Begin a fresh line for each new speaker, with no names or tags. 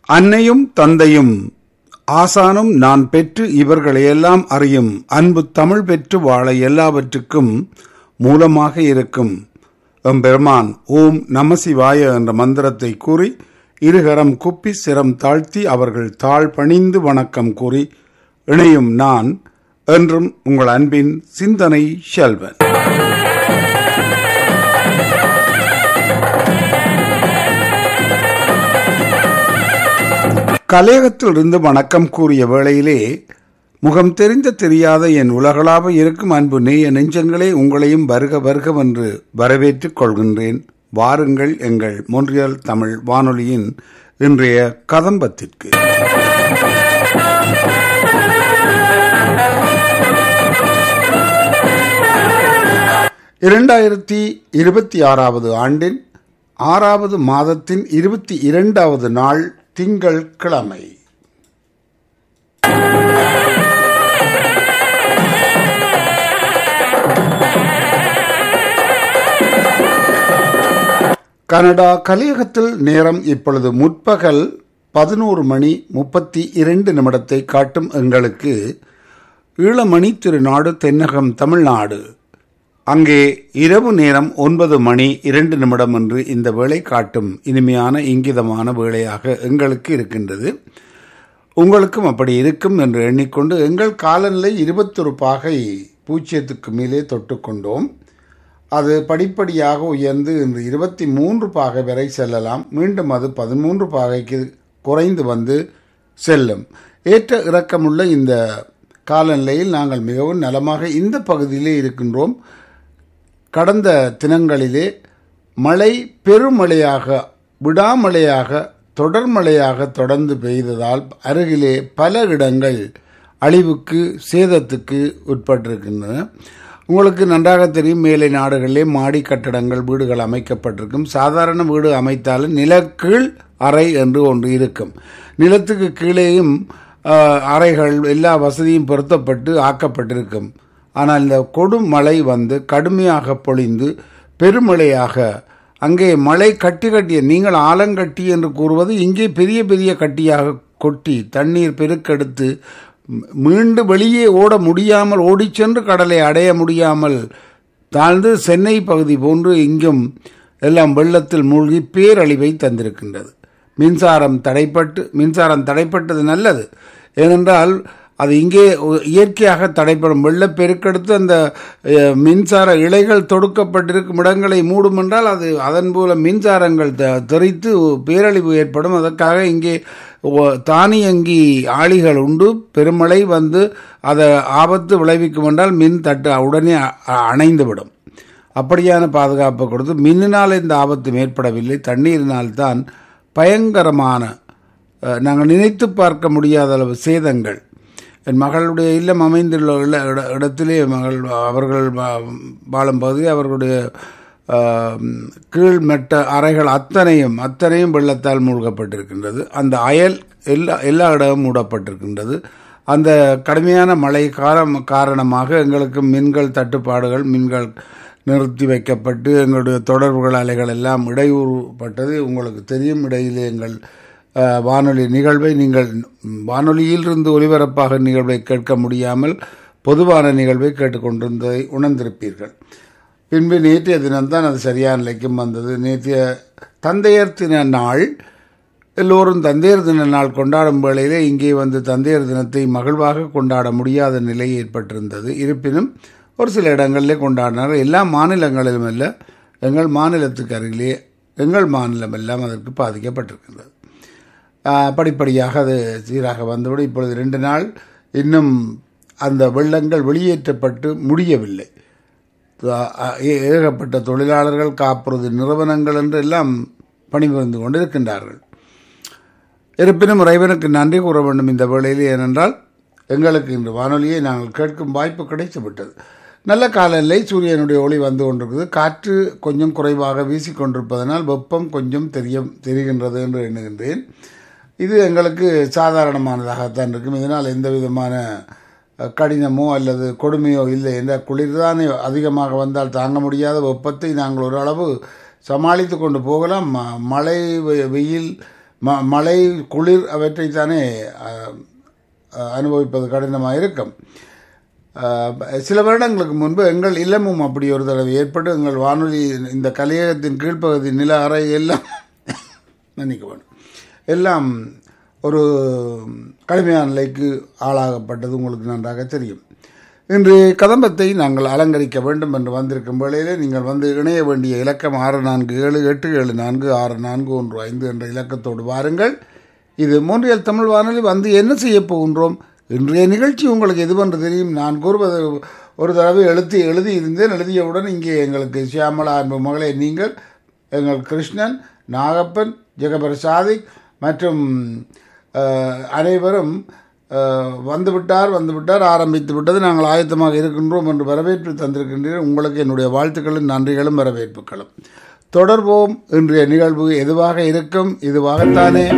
அன்னையும் தந்தையும் ஆசானும் நான் பெற்று இவர்களையெல்லாம் அறியும் அன்பு தமிழ் பெற்று வாழ எல்லாவற்றுக்கும் மூலமாக இருக்கும் எம்பெருமான் ஓம் நமசிவாய என்ற மந்திரத்தை கூறி இருகரம் குப்பி சிரம் தாழ்த்தி அவர்கள் தாழ் பணிந்து வணக்கம் கூறி இணையும் நான் என்றும் உங்கள் அன்பின் சிந்தனை செல்வன் கலையகத்திலிருந்து வணக்கம் கூறிய வேளையிலே முகம் தெரிந்த தெரியாத என் உலகளாக இருக்கும் அன்பு நேய நெஞ்சங்களே உங்களையும் வருக வருகவென்று வரவேற்றுக் கொள்கின்றேன் வாருங்கள் எங்கள் மொன்றியல் தமிழ் வானொலியின் இன்றைய கதம்பத்திற்கு இரண்டாயிரத்தி இருபத்தி ஆறாவது ஆண்டின் ஆறாவது மாதத்தின் இருபத்தி இரண்டாவது நாள் திங்கள் கிழமை கனடா கலியகத்தில் நேரம் இப்பொழுது முற்பகல் பதினோரு மணி முப்பத்தி இரண்டு நிமிடத்தை காட்டும் எங்களுக்கு ஈழமணி திருநாடு தென்னகம் தமிழ்நாடு அங்கே இரவு நேரம் ஒன்பது மணி இரண்டு நிமிடம் என்று இந்த வேளை காட்டும் இனிமையான இங்கிதமான வேளையாக எங்களுக்கு இருக்கின்றது உங்களுக்கும் அப்படி இருக்கும் என்று எண்ணிக்கொண்டு எங்கள் காலநிலை இருபத்தொரு பாகை பூஜ்ஜியத்துக்கு மேலே தொட்டுக்கொண்டோம் அது படிப்படியாக உயர்ந்து இன்று இருபத்தி மூன்று பாகை வரை செல்லலாம் மீண்டும் அது பதிமூன்று பாகைக்கு குறைந்து வந்து செல்லும் ஏற்ற இறக்கமுள்ள இந்த காலநிலையில் நாங்கள் மிகவும் நலமாக இந்த பகுதியிலே இருக்கின்றோம் கடந்த தினங்களிலே மழை பெருமழையாக விடாமழையாக தொடர்மழையாக தொடர்ந்து பெய்ததால் அருகிலே பல இடங்கள் அழிவுக்கு சேதத்துக்கு உட்பட்டிருக்கின்றன உங்களுக்கு நன்றாக தெரியும் மேலை நாடுகளிலே மாடி கட்டடங்கள் வீடுகள் அமைக்கப்பட்டிருக்கும் சாதாரண வீடு அமைத்தாலும் நிலக்கீழ் அறை என்று ஒன்று இருக்கும் நிலத்துக்கு கீழேயும் அறைகள் எல்லா வசதியும் பொருத்தப்பட்டு ஆக்கப்பட்டிருக்கும் ஆனால் இந்த கொடும் மழை வந்து கடுமையாக பொழிந்து பெருமழையாக அங்கே மழை கட்டி கட்டிய நீங்கள் ஆலங்கட்டி என்று கூறுவது இங்கே பெரிய பெரிய கட்டியாக கொட்டி தண்ணீர் பெருக்கெடுத்து மீண்டு வெளியே ஓட முடியாமல் ஓடிச் சென்று கடலை அடைய முடியாமல் தாழ்ந்து சென்னை பகுதி போன்று இங்கும் எல்லாம் வெள்ளத்தில் மூழ்கி பேரழிவை தந்திருக்கின்றது மின்சாரம் தடைப்பட்டு மின்சாரம் தடைப்பட்டது நல்லது ஏனென்றால் அது இங்கே இயற்கையாக தடைப்படும் வெள்ளப்பெருக்கெடுத்து அந்த மின்சார இலைகள் தொடுக்கப்பட்டிருக்கும் இடங்களை மூடும் என்றால் அது அதன் மூலம் மின்சாரங்கள் தெரித்து பேரழிவு ஏற்படும் அதற்காக இங்கே தானியங்கி ஆளிகள் உண்டு பெருமழை வந்து அதை ஆபத்து விளைவிக்கும் என்றால் மின் தட்டு உடனே அணைந்துவிடும் அப்படியான பாதுகாப்பு கொடுத்து மின்னினால் இந்த ஆபத்து ஏற்படவில்லை தண்ணீரினால் தான் பயங்கரமான நாங்கள் நினைத்து பார்க்க முடியாத அளவு சேதங்கள் என் மகளுடைய இல்லம் அமைந்துள்ள இடத்திலே மகள் அவர்கள் வாழும் பகுதி அவர்களுடைய கீழ்மெட்ட அறைகள் அத்தனையும் அத்தனையும் வெள்ளத்தால் மூழ்கப்பட்டிருக்கின்றது அந்த அயல் எல்லா எல்லா இடமும் மூடப்பட்டிருக்கின்றது அந்த கடுமையான மழை காரம் காரணமாக எங்களுக்கு மின்கள் தட்டுப்பாடுகள் மின்கள் நிறுத்தி வைக்கப்பட்டு எங்களுடைய தொடர்புகள் அலைகள் எல்லாம் இடையூறுப்பட்டது உங்களுக்கு தெரியும் இடையிலே எங்கள் வானொலி நிகழ்வை நீங்கள் வானொலியிலிருந்து ஒலிபரப்பாக நிகழ்வை கேட்க முடியாமல் பொதுவான நிகழ்வை கேட்டுக்கொண்டிருந்ததை உணர்ந்திருப்பீர்கள் பின்பு நேற்றைய தினம்தான் அது சரியான நிலைக்கும் வந்தது நேற்றைய தந்தையர் தின நாள் எல்லோரும் தந்தையர் தின நாள் கொண்டாடும் வேளையிலே இங்கே வந்து தந்தையர் தினத்தை மகிழ்வாக கொண்டாட முடியாத நிலை ஏற்பட்டிருந்தது இருப்பினும் ஒரு சில இடங்களிலே கொண்டாடினார்கள் எல்லா மாநிலங்களிலும் அல்ல எங்கள் மாநிலத்துக்கு அருகிலே எங்கள் மாநிலம் எல்லாம் அதற்கு பாதிக்கப்பட்டிருக்கின்றது படிப்படியாக அது சீராக வந்துவிடும் இப்பொழுது ரெண்டு நாள் இன்னும் அந்த வெள்ளங்கள் வெளியேற்றப்பட்டு முடியவில்லை ஏகப்பட்ட தொழிலாளர்கள் காப்புறுதி நிறுவனங்கள் என்று எல்லாம் பணிபுரிந்து கொண்டிருக்கின்றார்கள் இருப்பினும் இறைவனுக்கு நன்றி கூற வேண்டும் இந்த வேளையில் ஏனென்றால் எங்களுக்கு இன்று வானொலியை நாங்கள் கேட்கும் வாய்ப்பு கிடைத்துவிட்டது நல்ல காலநிலை சூரியனுடைய ஒளி வந்து கொண்டிருக்குது காற்று கொஞ்சம் குறைவாக வீசிக்கொண்டிருப்பதனால் வெப்பம் கொஞ்சம் தெரிய தெரிகின்றது என்று எண்ணுகின்றேன் இது எங்களுக்கு சாதாரணமானதாகத்தான் இருக்கும் இதனால் எந்த விதமான கடினமோ அல்லது கொடுமையோ இல்லை என்ற குளிர்தானே அதிகமாக வந்தால் தாங்க முடியாத வெப்பத்தை நாங்கள் ஓரளவு சமாளித்து கொண்டு போகலாம் ம- மழை வெ- வெயில் ம மழை குளிர் அவற்றைத்தானே அஹ், அஹ், அனுபவிப்பது கடினமாக இருக்கும் அஹ், சில வருடங்களுக்கு முன்பு எங்கள் இல்லமும் அப்படி ஒரு தடவை ஏற்பட்டு எங்கள் வானொலி இந்த கலையகத்தின் கீழ்ப்பகுதி நில அறை எல்லாம் மன்னிக்க வேண்டும் எல்லாம் ஒரு கடுமையான நிலைக்கு ஆளாகப்பட்டது உங்களுக்கு நன்றாக தெரியும் இன்று கதம்பத்தை நாங்கள் அலங்கரிக்க வேண்டும் என்று வந்திருக்கும் வேளையிலே நீங்கள் வந்து இணைய வேண்டிய இலக்கம் ஆறு நான்கு ஏழு எட்டு ஏழு நான்கு ஆறு நான்கு ஒன்று ஐந்து என்ற இலக்கத்தோடு வாருங்கள் இது மூன்றியல் தமிழ் வானொலி வந்து என்ன செய்ய போகின்றோம் இன்றைய நிகழ்ச்சி உங்களுக்கு எதுவென்று தெரியும் நான் கூறுவது ஒரு தடவை எழுத்து எழுதி இருந்தேன் எழுதியவுடன் இங்கே எங்களுக்கு சியாமலா அன்பு மகளே நீங்கள் எங்கள் கிருஷ்ணன் நாகப்பன் ஜெகபிரசாதிக் மற்றும் அஹ், அனைவரும் அஹ், வந்துவிட்டார் வந்துவிட்டார் ஆரம்பித்து விட்டது நாங்கள் ஆயத்தமாக இருக்கின்றோம் என்று வரவேற்பு தந்திருக்கின்றீர்கள் உங்களுக்கு என்னுடைய வாழ்த்துக்களும் நன்றிகளும் வரவேற்புகளும் தொடர்வோம் இன்றைய நிகழ்வு எதுவாக இருக்கும் இதுவாகத்தானே